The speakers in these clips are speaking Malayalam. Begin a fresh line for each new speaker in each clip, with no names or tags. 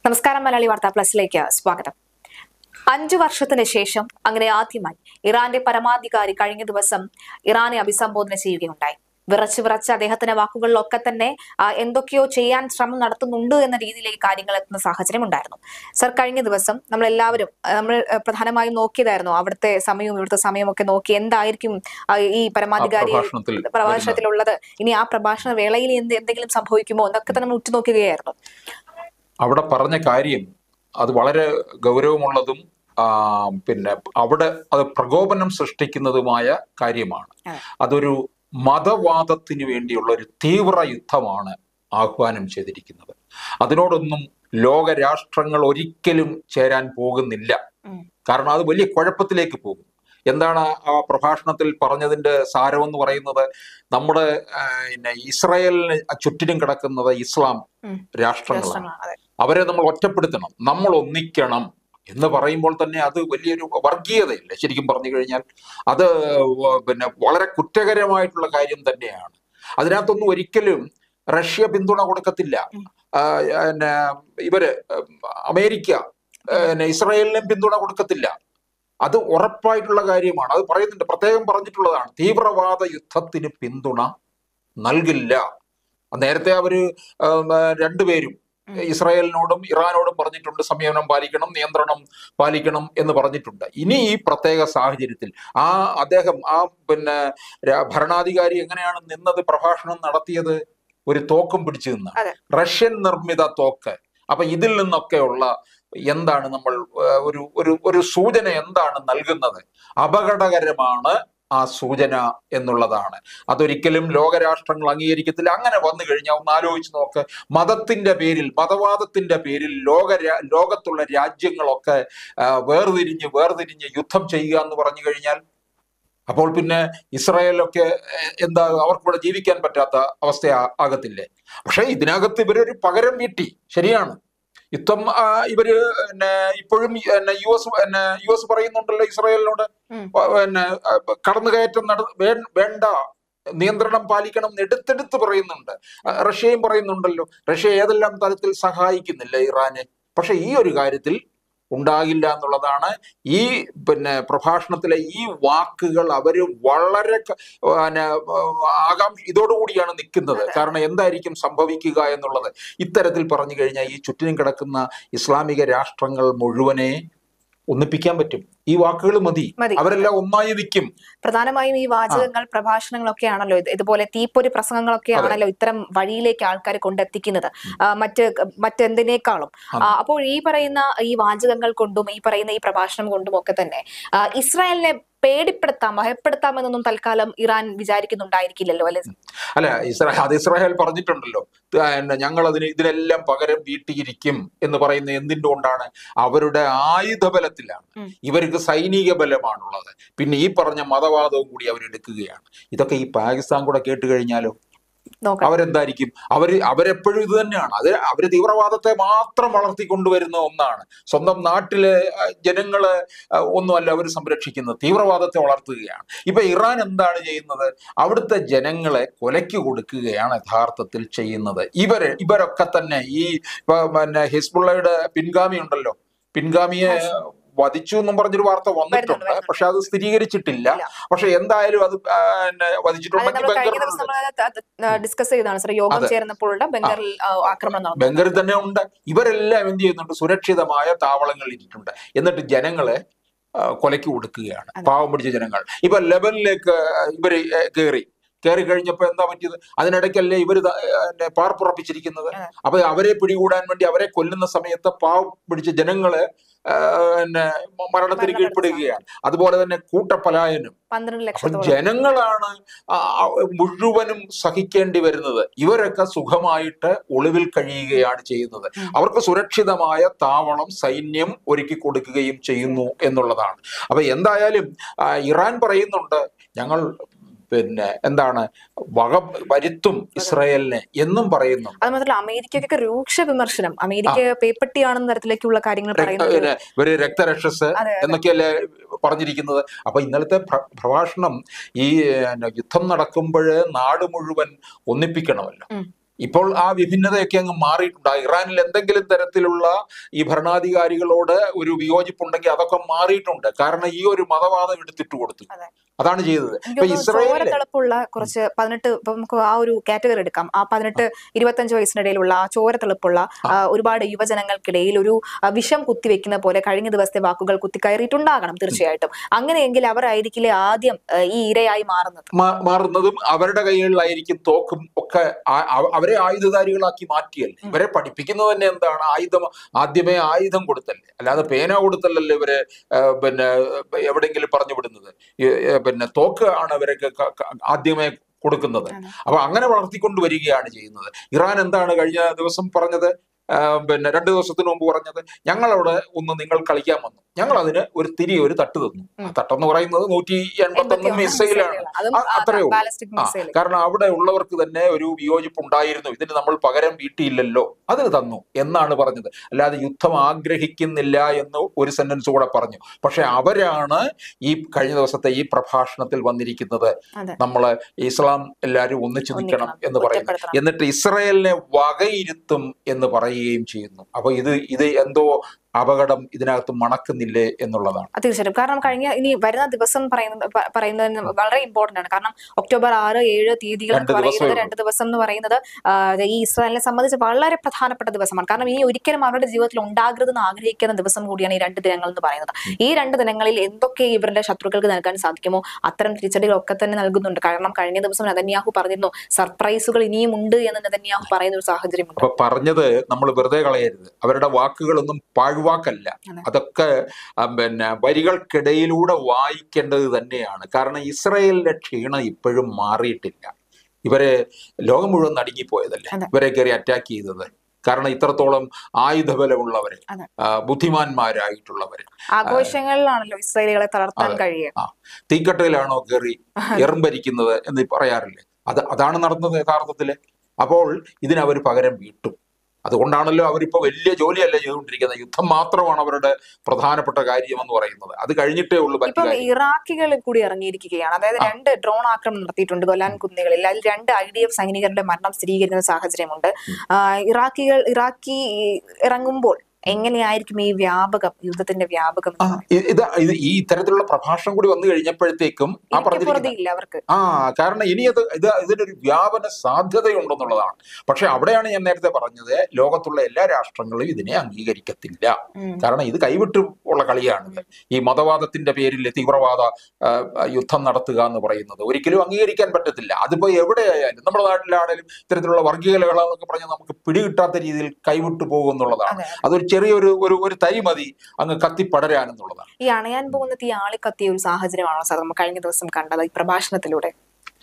നമസ്കാരം മലയാളി വാർത്താ പ്ലസിലേക്ക് സ്വാഗതം അഞ്ചു വർഷത്തിന് ശേഷം അങ്ങനെ ആദ്യമായി ഇറാന്റെ പരമാധികാരി കഴിഞ്ഞ ദിവസം ഇറാനെ അഭിസംബോധന ചെയ്യുകയുണ്ടായി വിറച്ച് വിറച്ച് അദ്ദേഹത്തിന്റെ വാക്കുകളിലൊക്കെ തന്നെ ആ, എന്തൊക്കെയോ ചെയ്യാൻ ശ്രമം നടത്തുന്നുണ്ട് എന്ന രീതിയിലേക്ക് കാര്യങ്ങൾ എത്തുന്ന സാഹചര്യം ഉണ്ടായിരുന്നു സർ കഴിഞ്ഞ ദിവസം നമ്മൾ എല്ലാവരും നമ്മൾ ആ, പ്രധാനമായും നോക്കിയതായിരുന്നു അവിടുത്തെ സമയവും ഇവിടുത്തെ സമയവും ഒക്കെ നോക്കി എന്തായിരിക്കും ആ, ഈ പരമാധികാരി
പ്രഭാഷണത്തിൽ
പ്രഭാഷണത്തിലുള്ളത് ഇനി ആ പ്രഭാഷണ വേളയിൽ എന്ത് എന്തെങ്കിലും സംഭവിക്കുമോ എന്നൊക്കെ തന്നെ നമ്മൾ ഉറ്റുനോക്കുകയായിരുന്നു
അവിടെ പറഞ്ഞ കാര്യം അത് വളരെ ഗൗരവമുള്ളതും ആ, പിന്നെ അവിടെ അത് പ്രകോപനം സൃഷ്ടിക്കുന്നതുമായ കാര്യമാണ്
അതെ.
അതൊരു മതവാദത്തിന് വേണ്ടിയുള്ള ഒരു തീവ്ര യുദ്ധമാണ് ആഹ്വാനം ചെയ്തിരിക്കുന്നത് അതിനോടൊന്നും ലോകരാഷ്ട്രങ്ങൾ ഒരിക്കലും ചേരാൻ പോകുന്നില്ല
ഉം.
കാരണം അത് വലിയ കുഴപ്പത്തിലേക്ക് പോകും എന്താണ് ആ പ്രഭാഷണത്തിൽ പറഞ്ഞതിന്റെ സാരമെന്ന് പറയുന്നത് നമ്മുടെ ആ, പിന്നെ ഇസ്രായേലിന് ചുറ്റിനും കിടക്കുന്നത് ഇസ്ലാം
ഉം.
രാഷ്ട്രങ്ങളാണ്
രാഷ്ട്രങ്ങളാണ് അതെ
അവരെ നമ്മൾ ഒറ്റപ്പെടുത്തണം നമ്മൾ ഒന്നിക്കണം എന്ന് പറയുമ്പോൾ തന്നെ അത് വലിയൊരു വർഗീയതയല്ലേ ശരിക്കും പറഞ്ഞു കഴിഞ്ഞാൽ അത് വ- പിന്നെ വളരെ കുറ്റകരമായിട്ടുള്ള കാര്യം തന്നെയാണ് അതിനകത്തൊന്നും ഒരിക്കലും റഷ്യ പിന്തുണ കൊടുക്കത്തില്ല
ഉം.
ആ, പിന്നെ ഇവര് ഉം, അമേരിക്ക പിന്നെ ഇസ്രായേലിനും പിന്തുണ കൊടുക്കത്തില്ല അത് ഉറപ്പായിട്ടുള്ള കാര്യമാണ് അത് പറയുന്നുണ്ട് പ്രത്യേകം പറഞ്ഞിട്ടുള്ളതാണ് തീവ്രവാദ യുദ്ധത്തിന് പിന്തുണ നൽകില്ല നേരത്തെ അവര് ഉം, രണ്ടുപേരും
ഉം.
ഇസ്രായേലിനോടും ഇറാനോടും പറഞ്ഞിട്ടുണ്ട് സംയമനം പാലിക്കണം നിയന്ത്രണം പാലിക്കണം എന്ന് പറഞ്ഞിട്ടുണ്ട് ഇനി ഈ പ്രത്യേക സാഹചര്യത്തിൽ ആ അദ്ദേഹം ആ പിന്നെ ര- ഭരണാധികാരി എങ്ങനെയാണ് നിന്നത് പ്രഭാഷണം നടത്തിയത് ഒരു തോക്കും പിടിച്ചു നിന്ന്
അതെ.
റഷ്യൻ നിർമ്മിത തോക്ക് അപ്പൊ ഇതിൽ നിന്നൊക്കെയുള്ള എന്താണ് നമ്മൾ ഏർ, ഒരു ഒരു ഒരു സൂചന എന്താണ് നൽകുന്നത് അപകടകരമാണ് ആ സൂചന എന്നുള്ളതാണ് അതൊരിക്കലും ലോകരാഷ്ട്രങ്ങൾ അംഗീകരിക്കത്തില്ല അങ്ങനെ വന്നു കഴിഞ്ഞാൽ ഒന്ന് ആലോചിച്ച് നോക്ക് മതത്തിന്റെ പേരിൽ മതവാദത്തിന്റെ പേരിൽ ലോക രാ- ലോകത്തുള്ള രാജ്യങ്ങളൊക്കെ ആ, വേർതിരിഞ്ഞ് വേർതിരിഞ്ഞ് യുദ്ധം ചെയ്യുക എന്ന് പറഞ്ഞു കഴിഞ്ഞാൽ അപ്പോൾ പിന്നെ ഇസ്രായേലൊക്കെ എ- എന്താ അവർക്കിവിടെ ജീവിക്കാൻ പറ്റാത്ത അവസ്ഥ ആ- ആകത്തില്ലേ പക്ഷെ ഇതിനകത്ത് ഇവരൊരു പകരം വീട്ടി ശരിയാണ് യുദ്ധം ആ, ഇവര് പിന്നെ ഇപ്പോഴും ഈ, പിന്നെ യു എസ് പിന്നെ യു എസ് പറയുന്നുണ്ടല്ലോ ഇസ്രായേലിനോട്
ഉം.
വ- പിന്നെ ആ, കടന്നുകയറ്റം നട വേ- വേണ്ട നിയന്ത്രണം പാലിക്കണം എന്ന് എടുത്തെടുത്ത് പറയുന്നുണ്ട് ആ, റഷ്യയും പറയുന്നുണ്ടല്ലോ റഷ്യ ഏതെല്ലാം തരത്തിൽ സഹായിക്കുന്നില്ല ഇറാന് പക്ഷെ ഈ ഒരു കാര്യത്തിൽ ഉണ്ടാകില്ല എന്നുള്ളതാണ് ഈ പിന്നെ പ്രഭാഷണത്തിലെ ഈ വാക്കുകൾ അവര് വളരെ ക- പിന്നെ ആകാംക്ഷ ഇതോടുകൂടിയാണ് നിൽക്കുന്നത് കാരണം എന്തായിരിക്കും സംഭവിക്കുക എന്നുള്ളത് ഇത്തരത്തിൽ പറഞ്ഞു കഴിഞ്ഞാൽ ഈ ചുറ്റിനും കിടക്കുന്ന ഇസ്ലാമിക രാഷ്ട്രങ്ങൾ മുഴുവനെ ഒന്നിപ്പിക്കാൻ പറ്റും ഈ വാക്കുകൾ മതി
മതി
അവരെല്ലാം ഒന്നായി നിൽക്കും
പ്രധാനമായും ഈ വാചകങ്ങൾ പ്രഭാഷണങ്ങളൊക്കെ ആണല്ലോ ഇത് ഇതുപോലെ തീപ്പൊരി പ്രസംഗങ്ങളൊക്കെ ആണല്ലോ ഇത്തരം വഴിയിലേക്ക് ആൾക്കാരെ കൊണ്ടെത്തിക്കുന്നത് ആ, മറ്റ് മറ്റെന്തിനേക്കാളും ആ, അപ്പോൾ ഈ പറയുന്ന ഈ വാചകങ്ങൾ കൊണ്ടും ഈ പറയുന്ന ഈ പ്രഭാഷണം കൊണ്ടും ഒക്കെ തന്നെ ആ, ഇസ്രായേലിനെ പേടിപ്പെടുത്താം ഭയപ്പെടുത്താം എന്നൊന്നും തൽക്കാലം ഇറാൻ വിചാരിക്കുന്നുണ്ടായിരിക്കില്ലല്ലോ അല്ലെ
അല്ല ഇസ്രായേൽ അത് ഇസ്രായേൽ പറഞ്ഞിട്ടുണ്ടല്ലോ ഞങ്ങൾ അതിന് ഇതിനെല്ലാം പകരം വീട്ടിയിരിക്കും എന്ന് പറയുന്ന എന്തിന്റെ കൊണ്ടാണ് അവരുടെ ആയുധ ബലത്തിലാണ്
ഉം.
ഇവർക്ക് സൈനിക ബലമാണുള്ളത് പിന്നെ ഈ പറഞ്ഞ മതവാദവും കൂടി അവരെടുക്കുകയാണ് ഇതൊക്കെ ഈ പാകിസ്ഥാൻ കൂടെ കേട്ട് കഴിഞ്ഞാലോ
നോക്കാം
അവരെന്തായിരിക്കും അവര് അവരെപ്പോഴും ഇത് തന്നെയാണ് അത് അവര് തീവ്രവാദത്തെ മാത്രം വളർത്തിക്കൊണ്ടുവരുന്ന ഒന്നാണ് സ്വന്തം നാട്ടിലെ ആ, ജനങ്ങളെ ആ, ഒന്നുമല്ല അവർ സംരക്ഷിക്കുന്നത് തീവ്രവാദത്തെ വളർത്തുകയാണ് ഇപ്പൊ ഇറാൻ എന്താണ് ചെയ്യുന്നത് അവിടുത്തെ ജനങ്ങളെ കൊലയ്ക്ക് കൊടുക്കുകയാണ് യഥാർത്ഥത്തിൽ ചെയ്യുന്നത് ഇവര് ഇവരൊക്കെ തന്നെ ഈ ഇപ്പൊ പിന്നെ ഹിസ്ബുള്ളയുടെ പിൻഗാമി ഉണ്ടല്ലോ പിൻഗാമിയെ വധിച്ചു എന്നും പറഞ്ഞൊരു വാർത്ത വന്നിട്ടുണ്ട്
വരുന്നുണ്ട്.
പക്ഷെ അത് സ്ഥിരീകരിച്ചിട്ടില്ല
ഇല്ല.
പക്ഷെ എന്തായാലും അത് ആ, പിന്നെ
അത്
വധിച്ചിട്ടുണ്ടെങ്കിൽ
നമ്മൾ കഴിഞ്ഞ
ബംഗറിനുണ്ട്.
ദിവസം നമ്മൾ ഡിസ്കസ് ചെയ്തതാണ് സർ യോഗം
അതെ.
ചേർന്നപ്പോഴുള്ള ബംഗറിൽ ആ, ആക്രമണം നടന്നു
ബംഗറിൽ തന്നെ ഉണ്ട് ഇവരെല്ലാം എന്ത് ചെയ്യുന്നുണ്ട് സുരക്ഷിതമായ താവളങ്ങളിൽ ഇട്ടിട്ടുണ്ട് എന്നിട്ട് ജനങ്ങളെ ആ, കൊലയ്ക്ക് കൊടുക്കുകയാണ്
അതെ.
പാവം പിടിച്ച ജനങ്ങൾ ഇപ്പൊ ലെബനിലേക്ക് ഇവര് കയറി കയറി കഴിഞ്ഞപ്പോ എന്താ പറ്റിയത് അതിനിടയ്ക്കല്ലേ ഇവര് ദാ, ഏ, പിന്നെ പാർപ്പുറപ്പിച്ചിരിക്കുന്നത്
അതെ.
അപ്പൊ അവരെ പിടികൂടാൻ വേണ്ടി അവരെ കൊല്ലുന്ന സമയത്ത് പാവം പിടിച്ച ജനങ്ങള് ആ, പിന്നെ മരണത്തിന്
മരണപ്പെടുത്തുക.
കീഴ്പ്പെടുകയാണ് അതുപോലെ തന്നെ കൂട്ടപ്പലായനം
പന്ത്രണ്ട്
അപ്പൊ
ലക്ഷത്തോളം
ജനങ്ങളാണ് ആ, ആ, മുഴുവനും സഹിക്കേണ്ടി വരുന്നത് ഇവരൊക്കെ സുഖമായിട്ട് ഒളിവിൽ കഴിയുകയാണ് ചെയ്യുന്നത്
ഉം.
അവർക്ക് സുരക്ഷിതമായ താവളം സൈന്യം ഒരുക്കി കൊടുക്കുകയും ചെയ്യുന്നു എന്നുള്ളതാണ് അപ്പൊ എന്തായാലും ആ, ഇറാൻ പറയുന്നുണ്ട് ഞങ്ങൾ പിന്നെ എന്താണ് വക വരുത്തും ഇസ്രായേലിനെ എന്നും പറയുന്നു
അത് മാത്രമല്ല അമേരിക്കയ്ക്കൊക്കെ രൂക്ഷ വിമർശനം അമേരിക്ക പേപ്പട്ടിയാണെന്ന തരത്തിലേക്കുള്ള കാര്യങ്ങൾ പറയുന്നത്
പിന്നെ ഇവര് രക്തരക്ഷസ്
അതെ, അതെ.
എന്നൊക്കെയല്ലേ പറഞ്ഞിരിക്കുന്നത് അപ്പൊ ഇന്നലത്തെ പ്ര- പ്രഭാഷണം ഈ പിന്നെ യുദ്ധം നടക്കുമ്പോൾ നാട് മുഴുവൻ ഒന്നിപ്പിക്കണമല്ലോ
ഉം.
ഇപ്പോൾ ആ വിഭിന്നതയൊക്കെ അങ്ങ് മാറിയിട്ടുണ്ട് ആ ഇറാനിൽ എന്തെങ്കിലും തരത്തിലുള്ള ഈ ഭരണാധികാരികളോട് ഒരു വിയോജിപ്പുണ്ടെങ്കിൽ അതൊക്കെ മാറിയിട്ടുണ്ട് കാരണം ഈ ഒരു മതവാദം എടുത്തിട്ട് കൊടുത്തു
അതെ.
അതാണ് ചെയ്തത്
എനിക്ക്
ഇപ്പൊ
തോന്നുന്നു
ഇസ്രായേലില്
ചോരത്തിളപ്പുള്ള കുറച്ച് പതിനെട്ട് ഇപ്പൊ നമുക്ക് ആ ഒരു കാറ്റഗറി എടുക്കാം ആ പതിനെട്ട് ഇരുപത്തഞ്ച് വയസ്സിനിടയിലുള്ള ആ ചോരത്തിളപ്പുള്ള ആ, ഒരുപാട് യുവജനങ്ങൾക്കിടയിൽ ഒരു ആ, വിഷം കുത്തിവെക്കുന്ന പോലെ കഴിഞ്ഞ ദിവസത്തെ വാക്കുകൾ കുത്തിക്കയറിയിട്ടുണ്ടാകണം തീർച്ചയായിട്ടും അങ്ങനെയെങ്കിൽ അവർ ആയിരിക്കില്ലേ ആദ്യം ആ, ഈ ഇരയായി മാറുന്നത്
മാ- മാറുന്നതും അവരുടെ കൈകളിലായിരിക്കും തോക്കും ഒക്കെ ആ- അവ- അവരെ ആയുധധാരികളാക്കി മാറ്റിയല്ലേ ഇവരെ പഠിപ്പിക്കുന്നത് തന്നെ എന്താണ് ആയുധം ആദ്യമേ ആയുധം കൊടുത്തല്ലേ അല്ലാതെ പേന കൊടുത്തല്ലല്ലോ ഇവരെ ആ, പിന്നെ എവിടെയെങ്കിലും പറഞ്ഞു വിടുന്നത് ഈ, ഏ, പിന്നെ തോക്ക് ആണ് അവരൊക്കെ ക- ക- ആദ്യമേ കൊടുക്കുന്നത്
അതെ.
അപ്പൊ അങ്ങനെ വളർത്തിക്കൊണ്ട് വരികയാണ് ചെയ്യുന്നത് ഇറാൻ എന്താണ് കഴിഞ്ഞ ദിവസം പറഞ്ഞത് ആ, പിന്നെ രണ്ടു ദിവസത്തിന് മുമ്പ് പറഞ്ഞത് ഞങ്ങളവിടെ ഒന്ന് നിങ്ങൾ കളിക്കാൻ വന്നു ഞങ്ങൾ അതിന് ഒരു തിരി ഒരു തട്ട് തന്നു ആ
ഉം.
തട്ടെന്ന് പറയുന്നത് നൂറ്റി എൺപത്തൊന്ന് മിസൈലാണ്
അതും
ആ, അത്രയേ ഉള്ളൂ.
ബാലിസ്റ്റിക്
ആ,
മിസൈൽ
കാരണം അവിടെ ഉള്ളവർക്ക് തന്നെ ഒരു വിയോജിപ്പ് ഉണ്ടായിരുന്നു ഇതിന് നമ്മൾ പകരം വീട്ടിയില്ലല്ലോ അതിന് തന്നു എന്നാണ് പറഞ്ഞത് അല്ലാതെ യുദ്ധം ആഗ്രഹിക്കുന്നില്ല എന്ന് ഒരു സെന്റൻസ് കൂടെ പറഞ്ഞു പക്ഷെ അവരാണ് ഈ കഴിഞ്ഞ ദിവസത്തെ ഈ പ്രഭാഷണത്തിൽ വന്നിരിക്കുന്നത്
അതെ
നമ്മള് ഇസ്ലാം എല്ലാവരും ഒന്നിച്ചു നിൽക്കണം
ഒന്നിക്കണം,
എന്ന് പറയുന്നത്
ഒറ്റപ്പെടുത്തണം.
എന്നിട്ട് ഇസ്രയേലിനെ വകയിരുത്തും എന്ന് പറയുകയും ചെയ്യുന്നു അപ്പൊ ഇത് ഇത് എന്തോ അപകടം ഇതിനകത്ത് മണക്കുന്നില്ലേ എന്നുള്ളതാണ്
അത് തീർച്ചയായിട്ടും കാരണം കഴിഞ്ഞ ഇനി വരുന്ന ദിവസം പറയുന്നത് പ- പറയുന്നത് വളരെ ഇമ്പോർട്ടന്റ് ആണ് കാരണം ഒക്ടോബർ ആറ് ഏഴ് തീയതികൾ
രണ്ട്
എന്ന് പറയുന്നത്
ദിവസമേ
രണ്ട് ദിവസം എന്ന് പറയുന്നത് ആ, ഈ ഇസ്രായേലിനെ സംബന്ധിച്ച് വളരെ പ്രധാനപ്പെട്ട ദിവസമാണ് കാരണം ഇനി ഒരിക്കലും അവരുടെ ജീവിതത്തിൽ ഉണ്ടാകരുതെന്ന് ആഗ്രഹിക്കുന്ന ദിവസം കൂടിയാണ് ഈ രണ്ട് ദിനങ്ങൾ എന്ന് പറയുന്നത് ഈ രണ്ട് ദിനങ്ങളിൽ എന്തൊക്കെ ഇവരുടെ ശത്രുക്കൾക്ക് നൽകാൻ സാധിക്കുമോ അത്തരം തിരിച്ചടികളൊക്കെ തന്നെ നൽകുന്നുണ്ട് കാരണം കഴിഞ്ഞ ദിവസം നെതന്യാഹു പറഞ്ഞിരുന്നു സർപ്രൈസുകൾ ഇനിയും ഉണ്ട് എന്ന് നെതന്യാഹു പറയുന്ന ഒരു സാഹചര്യമുണ്ട്
അപ്പൊ പറഞ്ഞത് നമ്മൾ വെറുതെ കളയരുത് അവരുടെ വാക്കുകളൊന്നും പാഴ്വാക്കല്ല
അതെ.
അതൊക്കെ ആ, പിന്നെ വരികൾക്കിടയിലൂടെ വായിക്കേണ്ടത് തന്നെയാണ് കാരണം ഇസ്രയേലിന്റെ ക്ഷീണം ഇപ്പോഴും മാറിയിട്ടില്ല ഇവരെ ലോകം മുഴുവൻ നടുങ്ങിപ്പോയതല്ലേ
അതെ.
ഇവരെ കയറി അറ്റാക്ക് ചെയ്തത് കാരണം ഇത്രത്തോളം ആയുധബലമുള്ളവര്
അതെ.
ആ, ബുദ്ധിമാന്മാരായിട്ടുള്ളവര്
ആഘോഷങ്ങളിലാണല്ലോ ഇസ്രായേലികളെ തളർത്താൻ
അതെ.
കഴിയുക
ആ തീക്കട്ടയിലാണോ കയറി എറുമ്പരിക്കുന്നത് എന്ന് പറയാറില്ലേ അത് അതാണ് നടന്നത് യഥാർത്ഥത്തില് അപ്പോൾ ഇതിനവർ പകരം വീട്ടും അതുകൊണ്ടാണല്ലോ അവരിപ്പോ വലിയ ജോലിയല്ല ചെയ്തുകൊണ്ടിരിക്കുന്നത് യുദ്ധം മാത്രമാണ് അവരുടെ പ്രധാനപ്പെട്ട കാര്യം എന്ന് പറയുന്നത് അത് കഴിഞ്ഞിട്ടേ ഉള്ളൂ മറ്റു
ഇപ്പം
കാര്യം
ഇറാഖികൾ കൂടി ഇറങ്ങിയിരിക്കുകയാണ് അതായത്
ആ.
രണ്ട് ഡ്രോൺ ആക്രമണം നടത്തിയിട്ടുണ്ട് ഗൊലാൻ കുന്നുകളിൽ അതിൽ രണ്ട് ഐ ഡി എഫ് സൈനികരുടെ മരണം സ്ഥിരീകരിക്കുന്ന സാഹചര്യമുണ്ട് ആ, ഇറാഖികൾ ഇറാഖി ഇറങ്ങുമ്പോൾ എങ്ങനെയായിരിക്കും ഈ വ്യാപകം യുദ്ധത്തിന്റെ വ്യാപകം
ആ, ഇ- ഇത് ഇത് ഈ ഇത്തരത്തിലുള്ള പ്രഭാഷണം കൂടി വന്നു കഴിഞ്ഞപ്പോഴത്തേക്കും ആ പറഞ്ഞിരിക്കുന്ന
ഇല്ല അവർക്ക്
ആ കാരണം ഇനി അത് ഇത് ഇതിനൊരു വ്യാപന സാധ്യതയുണ്ടെന്നുള്ളതാണ് പക്ഷെ അവിടെയാണ് ഞാൻ നേരത്തെ പറഞ്ഞത് ലോകത്തുള്ള എല്ലാ രാഷ്ട്രങ്ങളും ഇതിനെ അംഗീകരിക്കത്തില്ല
ഉം.
കാരണം ഇത് കൈവിട്ട് ഉള്ള കളിയാണിത് ഈ മതവാദത്തിന്റെ പേരിൽ തീവ്രവാദ ആ, യുദ്ധം നടത്തുക എന്ന് പറയുന്നത് ഒരിക്കലും അംഗീകരിക്കാൻ പറ്റത്തില്ല അതിപ്പോ എവിടെയായാലും നമ്മുടെ നാട്ടിലാണെങ്കിലും ഇത്തരത്തിലുള്ള വർഗീയ ലഹളന്നൊക്കെ പറഞ്ഞ് നമുക്ക് പിടികിട്ടാത്ത രീതിയിൽ കൈവിട്ടു പോകും എന്നുള്ളതാണ്
അതെ.
അതൊരു ചെറിയൊരു ഒരു ഒരു തരി മതി അങ്ങ് കത്തിപ്പടരാൻ എന്നുള്ളതാണ്
ഈ അണയാൻ പോകുന്ന തീ ആളിക്കത്തിയ ഒരു സാഹചര്യമാണോ സാർ നമ്മൾ കഴിഞ്ഞ ദിവസം കണ്ടത് ഈ പ്രഭാഷണത്തിലൂടെ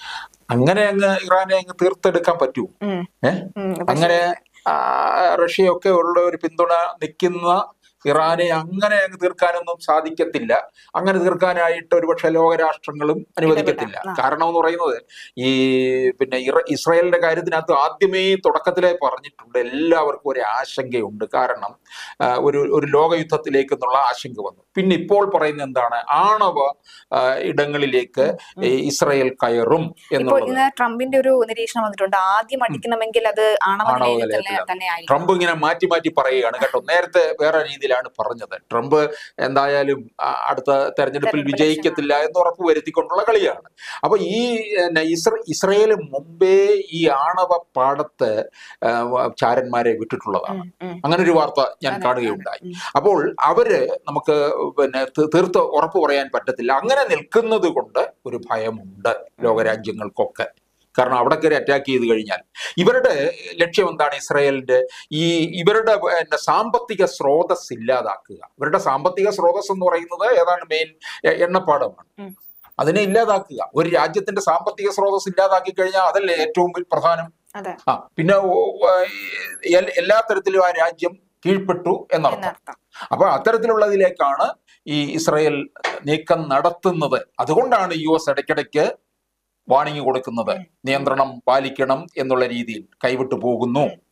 അങ്ങനെ അങ്ങ് ഇറാനെ അങ്ങ് തീർത്തെടുക്കാൻ പറ്റൂ
ഉം.
ഏഹ്
ഉം. പക്ഷേ
അങ്ങനെ ആ, റഷ്യയൊക്കെ ഉള്ള ഒരു പിന്തുണ നിൽക്കുന്ന ഇറാനെ അങ്ങനെ അങ്ങ് തീർക്കാനൊന്നും സാധിക്കത്തില്ല അങ്ങനെ തീർക്കാനായിട്ട് ഒരുപക്ഷെ ലോകരാഷ്ട്രങ്ങളും അനുവദിക്കത്തില്ല
ഇടപെടാം. ആ.
കാരണം എന്ന് പറയുന്നത് ഈ പിന്നെ ഇറ ഇസ്രായേലിന്റെ കാര്യത്തിനകത്ത് ആദ്യമേ തുടക്കത്തിലേ പറഞ്ഞിട്ടുണ്ട് എല്ലാവർക്കും ഒരു ആശങ്കയുണ്ട് കാരണം ആ, ഒരു ഒരു ലോകയുദ്ധത്തിലേക്ക് എന്നുള്ള ആശങ്ക വന്നു പിന്നെ ഇപ്പോൾ പറയുന്നത് എന്താണ് ആണവ ആ, ഇടങ്ങളിലേക്ക് ഈ ഇസ്രായേൽ കയറും
ഇപ്പോൾ
എന്നുള്ളത്
ഇന്ന് ട്രംപിന്റെ ഒരു നിരീക്ഷണം വന്നിട്ടുണ്ട് ആദ്യം അടിക്കണമെങ്കിൽ അത് ആണവ
ആണവ
നിലയത്തിൽ തന്നെ
നിലയത്തിലാണ്.
തന്നെ ആയിരിക്കും
ട്രംപ് ഇങ്ങനെ മാറ്റി മാറ്റി പറയുകയാണ് കേട്ടോ നേരത്തെ വേറെ രീതിയിലാണ് പറഞ്ഞത് ട്രംപ് എന്തായാലും ആ, അടുത്ത തെരഞ്ഞെടുപ്പിൽ
തെരഞ്ഞെടുപ്പ്
വിജയിക്കത്തില്ല എന്ന് ഉറപ്പ് വരുത്തിക്കൊണ്ടുള്ള കളിയാണ് അപ്പൊ ഈ പിന്നെ, ഇസ്ര ഇസ്രയേൽ മുമ്പേ ഈ ആണവ പാടത്ത് ആ, വ- ചാരന്മാരെ വിട്ടിട്ടുള്ളതാണ്
ഉം, ഉം.
അങ്ങനെ ഒരു വാർത്ത ഞാൻ
അതെ,
കാണുകയുണ്ടായി
അതെ. ഉം.
അപ്പോൾ അവര് നമുക്ക് പിന്നെ തി- തീർത്ത് ഉറപ്പ് പറയാൻ പറ്റത്തില്ല അങ്ങനെ നിൽക്കുന്നത് കൊണ്ട് ഒരു ഭയമുണ്ട് ലോകരാജ്യങ്ങൾക്കൊക്കെ കാരണം അവിടെ കയറി അറ്റാക്ക് ചെയ്ത് കഴിഞ്ഞാൽ ഇവരുടെ ലക്ഷ്യം എന്താണ് ഇസ്രായേലിന്റെ ഈ ഇവരുടെ പിന്നെ സാമ്പത്തിക സ്രോതസ് ഇല്ലാതാക്കുക ഇവരുടെ സാമ്പത്തിക സ്രോതസ് എന്ന് പറയുന്നത് ഏതാണ് മെയിൻ എണ്ണപ്പാടമാണ്
ഉം.
അതിനെ ഇല്ലാതാക്കുക ഒരു രാജ്യത്തിന്റെ സാമ്പത്തിക സ്രോതസ് ഇല്ലാതാക്കി കഴിഞ്ഞാൽ അതല്ലേ ഏറ്റവും പ്രധാനം
അതെ
ആ പിന്നെ ഓ- ഓ, ഈ എൽ- എല്ലാ തരത്തിലും ആ രാജ്യം കീഴ്പ്പെട്ടു എന്നർത്ഥം
എന്നർത്ഥം
അപ്പൊ അത്തരത്തിലുള്ളതിലേക്കാണ് ഈ ഇസ്രായേൽ നീക്കം നടത്തുന്നത് അതുകൊണ്ടാണ് യു എസ് ഇടയ്ക്കിടയ്ക്ക് വാണിംഗ് കൊടുക്കുന്നത്
ഉം.
നിയന്ത്രണം പാലിക്കണം എന്നുള്ള രീതിയിൽ കൈവിട്ടു പോകുന്നു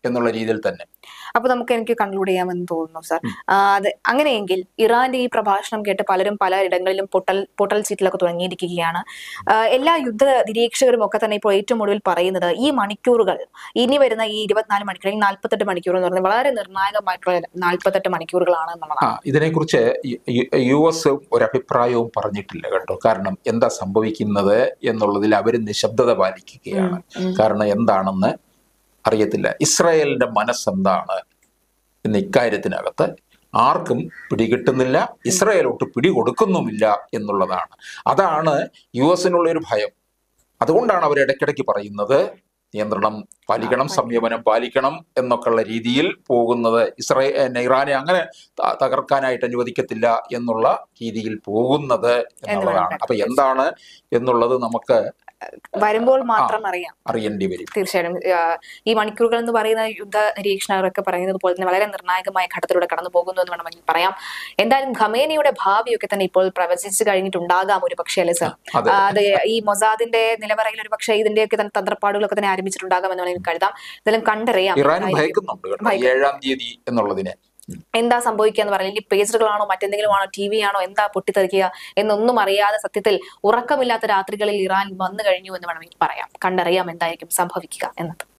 എന്നുള്ള രീതിയിൽ തന്നെ
അപ്പൊ നമുക്ക് എനിക്ക് കൺക്ലൂഡ് ചെയ്യാമെന്ന് തോന്നുന്നു സാർ അത് അങ്ങനെയെങ്കിൽ ഇറാന്റെ ഈ പ്രഭാഷണം കേട്ട് പലരും പലയിടങ്ങളിലും പൊട്ടൽ പൊട്ടൽ ചീറ്റിലൊക്കെ തുടങ്ങിയിരിക്കുകയാണ് ആ, എല്ലാ യുദ്ധ നിരീക്ഷകരും ഒക്കെ തന്നെ ഇപ്പോൾ ഏറ്റവും ഒടുവിൽ പറയുന്നത് ഈ മണിക്കൂറുകൾ ഇനി വരുന്ന ഈ ഇരുപത്തിനാല് മണിക്കൂർ അല്ലെങ്കിൽ നാൽപ്പത്തെട്ട് മണിക്കൂർ എന്ന് പറയുന്നത് വളരെ നിർണായകമായിട്ടുള്ള നാൽപ്പത്തെട്ട് മണിക്കൂറുകളാണ്
ആ
എന്നുള്ളതാണ്
ഇതിനെക്കുറിച്ച് യു- യു- യു എസ് ഒരഭിപ്രായവും പറഞ്ഞിട്ടില്ല കേട്ടോ കാരണം എന്താ സംഭവിക്കുന്നത് എന്നുള്ളതിൽ അവർ നിശബ്ദത പാലിക്കുകയാണ്
ഉം.
കാരണം എന്താണെന്ന് അറിയത്തില്ല ഇസ്രായേലിന്റെ മനസ്സെന്താണ് എന്ന് ഇക്കാര്യത്തിനകത്ത് ആർക്കും പിടികിട്ടുന്നില്ല ഇസ്രായേലോട്ട് പിടികൊടുക്കുന്നുമില്ല എന്നുള്ളതാണ് അതാണ് യു എസിനുള്ള ഒരു ഭയം അതുകൊണ്ടാണ് അവർ ഇടയ്ക്കിടയ്ക്ക് പറയുന്നത് നിയന്ത്രണം പാലിക്കണം സംയമനം പാലിക്കണം എന്നൊക്കെയുള്ള രീതിയിൽ പോകുന്നത് ഇസ്രായേൽ ഇറാനെ അങ്ങനെ ത- തകർക്കാനായിട്ട് അനുവദിക്കത്തില്ല എന്നുള്ള രീതിയിൽ പോകുന്നത് എന്നുള്ളതാണ് അപ്പൊ എന്താണ് എന്നുള്ളത് നമുക്ക്
വരുമ്പോൾ മാത്രം അറിയാം
അറിയേണ്ടി വരും
തീർച്ചയായും ആ, ഈ മണിക്കൂറുകൾ എന്ന് പറയുന്ന യുദ്ധ നിരീക്ഷണകരൊക്കെ പറയുന്നത് പോലെ തന്നെ വളരെ നിർണായകമായ ഘട്ടത്തിലൂടെ കടന്നു പോകുന്നു എന്ന് വേണമെങ്കിൽ പറയാം എന്തായാലും ഖമേനിയുടെ ഭാവിയൊക്കെ തന്നെ ഇപ്പോൾ പ്രവചിച്ചു കഴിഞ്ഞിട്ടുണ്ടാകാം ഒരു പക്ഷേ അല്ലെ സർ
അതെ
ആ, അത് ഈ മൊസാദിന്റെ നിലവറയിൽ ഒരു പക്ഷേ ഇതിന്റെയൊക്കെ തന്നെ തന്ത്രപ്പാടുകളൊക്കെ തന്നെ ആരംഭിച്ചിട്ടുണ്ടാകാം എന്ന് വേണമെങ്കിൽ കരുതാം ഇതെല്ലാം കണ്ടറിയാം
ഇറാൻ
എന്തായിരിക്കും.
ഭയക്കുന്നുണ്ട് കേട്ടോ ഈ
ഭയക്കുന്നു.
ഏഴാം തീയതി എന്നുള്ളതിനെ
എന്താ സംഭവിക്കുക എന്ന് പറഞ്ഞാൽ ഇനി പേജറുകളാണോ മറ്റെന്തെങ്കിലും ആണോ ടി വി ആണോ എന്താ പൊട്ടിത്തെറിക്കുക എന്നൊന്നും അറിയാതെ സത്യത്തിൽ ഉറക്കമില്ലാത്ത രാത്രികളിൽ ഇറാൻ വന്നു കഴിഞ്ഞു എന്ന് വേണമെങ്കിൽ പറയാം കണ്ടറിയാം എന്തായിരിക്കും സംഭവിക്കുക എന്നത്